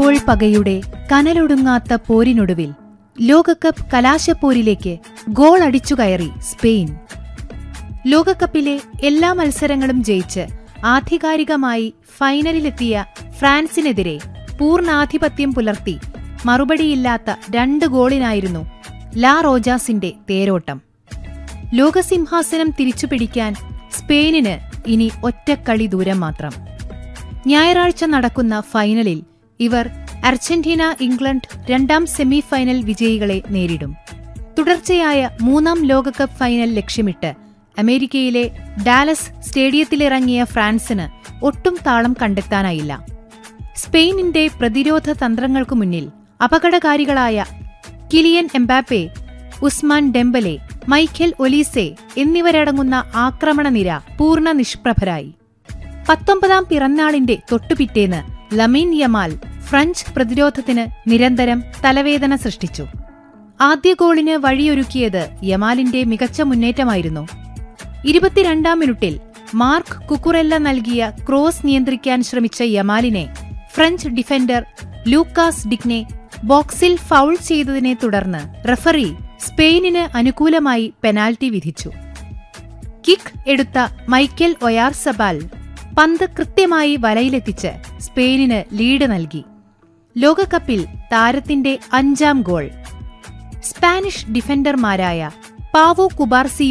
goal പകയുടെ കനലൊടുങ്ങാത്ത പോരിനൊടുവിൽ ലോകകപ്പ് കലാശപ്പോരിലേക്ക് goal അടിച്ചുകയറി Spain ലോകകപ്പിലെ എല്ലാ മത്സരങ്ങളും ജയിച്ച് ആധികാരികമായി ഫൈനലിലെത്തിയ ഫ്രാൻസിനെതിരെ പൂർണ്ണാധിപത്യം പുലർത്തി മറുപടിയില്ലാത്ത രണ്ട് ഗോളിനായിരുന്നു ലാ റോജാസിന്റെ തേരോട്ടം ലോകസിംഹാസനം തിരിച്ചുപിടിക്കാൻ സ്പെയിനിന് ഇനി ഒറ്റക്കളി ദൂരം മാത്രം ഞായറാഴ്ച നടക്കുന്ന ഫൈനലിൽ ഇവർ അർജന്റീന ഇംഗ്ലണ്ട് രണ്ടാം സെമി ഫൈനൽ വിജയികളെ നേരിടും തുടർച്ചയായ മൂന്നാം ലോകകപ്പ് ഫൈനൽ ലക്ഷ്യമിട്ട് അമേരിക്കയിലെ ഡാലസ് സ്റ്റേഡിയത്തിലിറങ്ങിയ ഫ്രാൻസിന് ഒട്ടും താളം കണ്ടെത്താനായില്ല സ്പെയിനിന്റെ പ്രതിരോധ തന്ത്രങ്ങൾക്കു മുന്നിൽ അപകടകാരികളായ Kylian Mbappe Ousmane Dembele Michael Olise എന്നിവരടങ്ങുന്ന ആക്രമണനിര പൂർണ്ണ നിഷ്പ്രഭരായി പത്തൊമ്പതാം പിറന്നാളിന്റെ തൊട്ടുപിറ്റേന്ന് ലമീൻ യമാൽ ഫ്രഞ്ച് പ്രതിരോധത്തിന് നിരന്തരം തലവേദന സൃഷ്ടിച്ചു ആദ്യ ഗോളിന് വഴിയൊരുക്കിയത് യമാലിന്റെ മികച്ച മുന്നേറ്റമായിരുന്നു ഇരുപത്തിരണ്ടാം മിനിറ്റിൽ മാർക്ക് കുക്കുറെല്ല നൽകിയ ക്രോസ് നിയന്ത്രിക്കാൻ ശ്രമിച്ച യമാലിനെ ഫ്രഞ്ച് ഡിഫൻഡർ ലൂക്കാസ് ഡിഗ്നെ ബോക്സിൽ ഫൗൾ ചെയ്തതിനെ തുടർന്ന് റഫറി സ്പെയിനിന് അനുകൂലമായി പെനാൽറ്റി വിധിച്ചു കിക്ക് എടുത്ത മൈക്കൽ ഒയാർസബാൽ പന്ത് കൃത്യമായി വലയിലെത്തിച്ച് സ്പെയിനിന് ലീഡ് നൽകി ലോകകപ്പിൽ താരത്തിന്റെ അഞ്ചാം ഗോൾ സ്പാനിഷ് ഡിഫൻഡർമാരായ പാവോ കുബാർസി